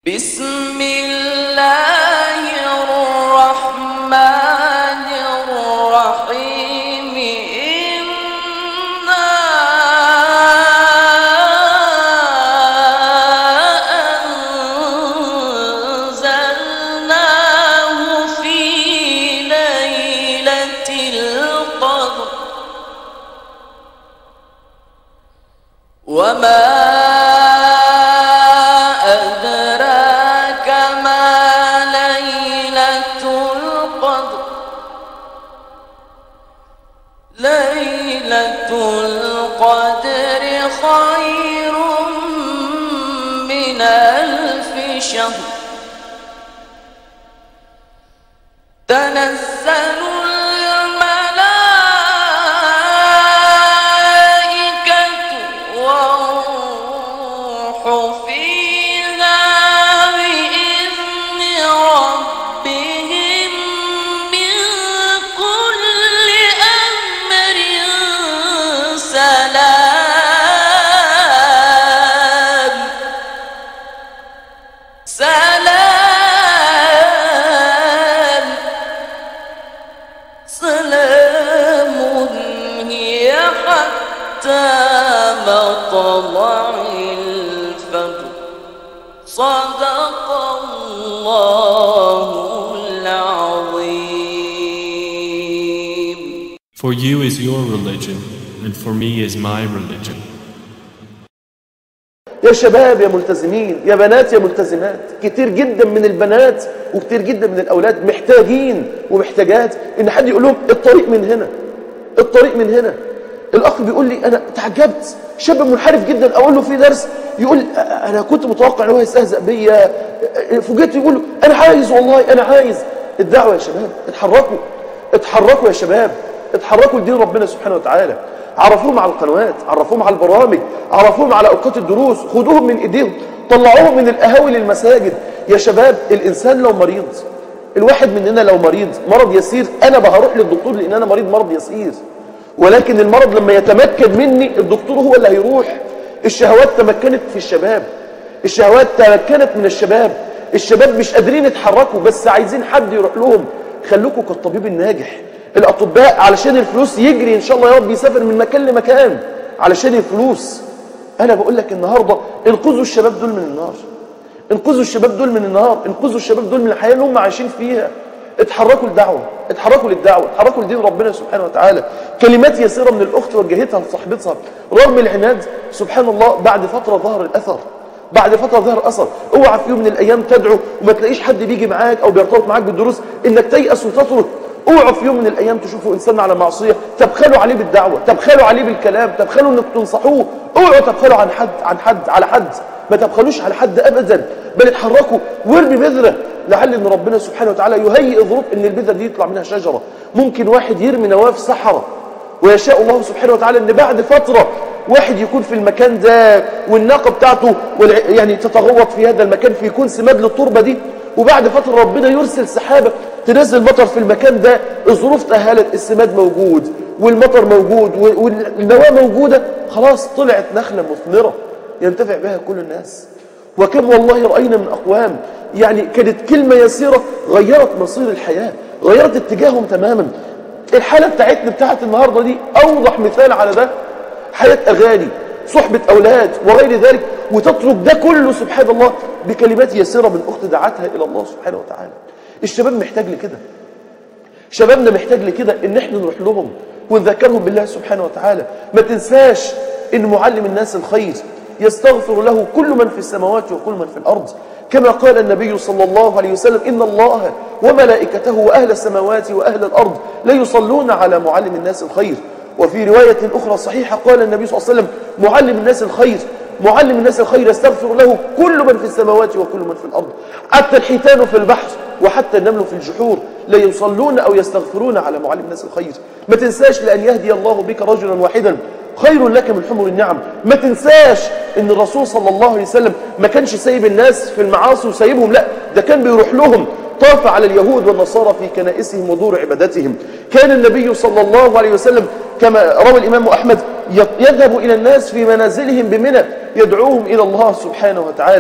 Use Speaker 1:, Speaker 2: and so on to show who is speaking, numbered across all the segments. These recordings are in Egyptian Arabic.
Speaker 1: بسم الله الرحمن الرحيم إنا أنزلناه في ليلة القدر وما أدراك ما ليلة القدر ليلة القدر خير من ألف شهر تنزل الملائكة والروح فيها بإذن ربهم من كل أمر سلام سلام سلام هي حتى مطلع الفجر صدق الله العظيم
Speaker 2: For you is your religion, and for me is my religion.
Speaker 3: يا شباب يا ملتزمين يا بنات يا ملتزمات كتير جدا من البنات وكتير جدا من الأولاد محتاجين ومحتاجات إن حد يقول لهم الطريق من هنا الطريق من هنا الأخ بيقول لي أنا تعجبت شاب منحرف جدا أقول له في درس يقول أ- أنا كنت متوقع إن هو يستهزأ بيا فوجئت يقول له أنا عايز والله أنا عايز الدعوة يا شباب اتحركوا اتحركوا يا شباب اتحركوا لدين ربنا سبحانه وتعالى عرفوهم على القنوات عرفوهم على البرامج عرفوهم على اوقات الدروس خدوهم من ايديهم طلعوهم من القهاوي للمساجد يا شباب الانسان لو مريض الواحد مننا لو مريض مرض يسير انا بهروح للدكتور لان انا مريض مرض يسير ولكن المرض لما يتمكن مني الدكتور هو اللي هيروح الشهوات تمكنت في الشباب الشهوات تمكنت من الشباب الشباب مش قادرين يتحركوا بس عايزين حد يروح لهم خلوكوا كالطبيب الناجح الاطباء علشان الفلوس يجري ان شاء الله يا رب يسافر من مكان لمكان علشان الفلوس انا بقول لك النهارده انقذوا الشباب دول من النار انقذوا الشباب دول من النار انقذوا الشباب دول من الحياه اللي هم عايشين فيها اتحركوا للدعوه اتحركوا للدعوه اتحركوا لدين ربنا سبحانه وتعالى كلمات يسيره من الاخت وجهتها لصاحبتها رغم العناد سبحان الله بعد فتره ظهر الاثر بعد فتره ظهر اثر اوعى في يوم من الايام تدعو وما تلاقيش حد بيجي معاك او بيرتبط معاك بالدروس انك تيأس وتترك اوعوا في يوم من الايام تشوفوا انسان على معصيه تبخلوا عليه بالدعوه تبخلوا عليه بالكلام تبخلوا انك تنصحوه اوعوا تبخلوا عن حد عن حد على حد ما تبخلوش على حد ابدا بل اتحركوا وارمي بذره لعل ان ربنا سبحانه وتعالى يهيئ ظروف ان البذره دي يطلع منها شجره ممكن واحد يرمي نواه في صحراء ويشاء الله سبحانه وتعالى ان بعد فتره واحد يكون في المكان ده والناقه بتاعته والع- يعني تتغوط في هذا المكان فيكون سماد للتربه دي وبعد فتره ربنا يرسل سحابه تنزل مطر في المكان ده الظروف تاهلت السماد موجود والمطر موجود وال- والنواه موجوده خلاص طلعت نخله مثمره ينتفع بها كل الناس وكم والله رأينا من أقوام يعني كانت كلمة يسيرة غيرت مصير الحياة غيرت اتجاههم تماما الحالة بتاعتنا بتاعت النهاردة دي أوضح مثال على ده حياة أغاني صحبة أولاد وغير ذلك وتترك ده كله سبحان الله بكلمات يسيرة من أخت دعتها إلى الله سبحانه وتعالى الشباب محتاج لكده شبابنا محتاج لكده ان احنا نروح لهم ونذكرهم بالله سبحانه وتعالى ما تنساش ان معلم الناس الخير يستغفر له كل من في السماوات وكل من في الارض كما قال النبي صلى الله عليه وسلم ان الله وملائكته واهل السماوات واهل الارض لا يصلون على معلم الناس الخير وفي روايه اخرى صحيحه قال النبي صلى الله عليه وسلم معلم الناس الخير معلم الناس الخير يستغفر له كل من في السماوات وكل من في الارض حتى الحيتان في البحر وحتى النمل في الجحور لا يصلون أو يستغفرون على معلم الناس الخير ما تنساش لأن يهدي الله بك رجلا واحدا خير لك من حمر النعم ما تنساش ان الرسول صلى الله عليه وسلم ما كانش سايب الناس في المعاصي وسايبهم لا ده كان بيروح لهم طاف على اليهود والنصارى في كنائسهم ودور عبادتهم كان النبي صلى الله عليه وسلم كما روى الإمام أحمد يذهب إلى الناس في منازلهم بمنى يدعوهم إلى الله سبحانه وتعالى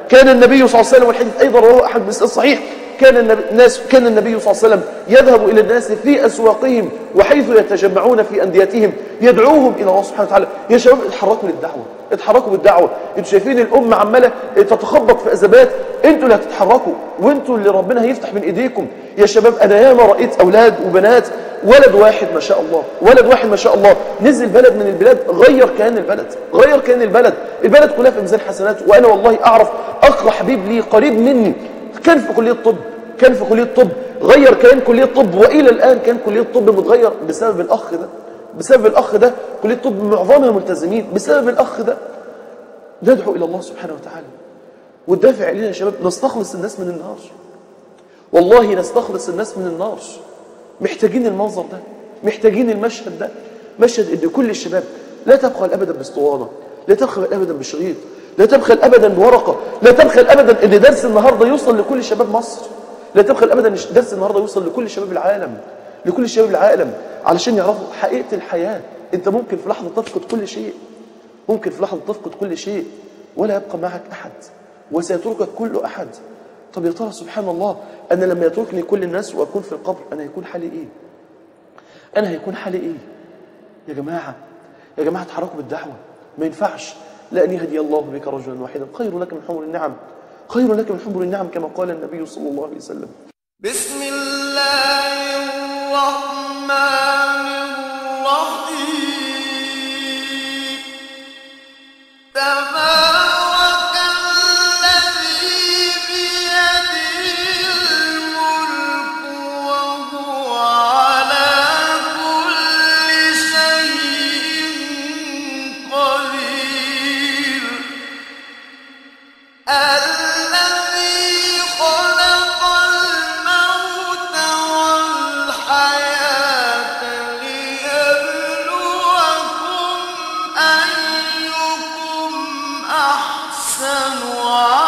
Speaker 3: كان النبي صلى الله عليه وسلم والحديث أيضا رواه أحد بسناد صحيح كان النبي الناس كان النبي صلى الله عليه وسلم يذهب إلى الناس في أسواقهم وحيث يتجمعون في أنديتهم يدعوهم إلى الله سبحانه وتعالى يا شباب اتحركوا للدعوة اتحركوا بالدعوة انتوا شايفين الأمة عمالة تتخبط في أزمات انتوا اللي هتتحركوا وانتوا اللي ربنا هيفتح من ايديكم يا شباب انا ياما رأيت اولاد وبنات ولد واحد ما شاء الله ولد واحد ما شاء الله نزل بلد من البلاد غير كيان البلد غير كيان البلد البلد كلها في ميزان حسنات وانا والله اعرف اقرا حبيب لي قريب مني كان في كليه الطب كان في كليه الطب غير كيان كليه الطب والى الان كان كليه الطب متغير بسبب الاخ ده بسبب الاخ ده كليه الطب معظمها ملتزمين بسبب الاخ ده ندعو الى الله سبحانه وتعالى والدافع إلينا يا شباب نستخلص الناس من النار والله نستخلص الناس من النار محتاجين المنظر ده محتاجين المشهد ده مشهد ان كل الشباب لا تبخل ابدا باسطوانه لا تبخل ابدا بشريط لا تبخل ابدا بورقه لا تبخل ابدا ان درس النهارده يوصل لكل شباب مصر لا تبخل ابدا ان درس النهارده يوصل لكل شباب العالم لكل شباب العالم علشان يعرفوا حقيقه الحياه انت ممكن في لحظه تفقد كل شيء ممكن في لحظه تفقد كل شيء ولا يبقى معك احد وسيتركك كل احد طب يا ترى سبحان الله انا لما يتركني كل الناس واكون في القبر انا هيكون حالي ايه انا هيكون حالي ايه يا جماعه يا جماعه اتحركوا بالدعوه ما ينفعش لا ان يهدي الله بك رجلا واحدا خير لك من حمر النعم خير لك من حمر النعم كما قال النبي صلى الله عليه وسلم
Speaker 1: بسم الله الرحمن الرحيم تبارك الذي بيده الملك وهو على كل شيء قدير الذي خلق الموت والحياة ليبلوكم أيكم أحسن عملا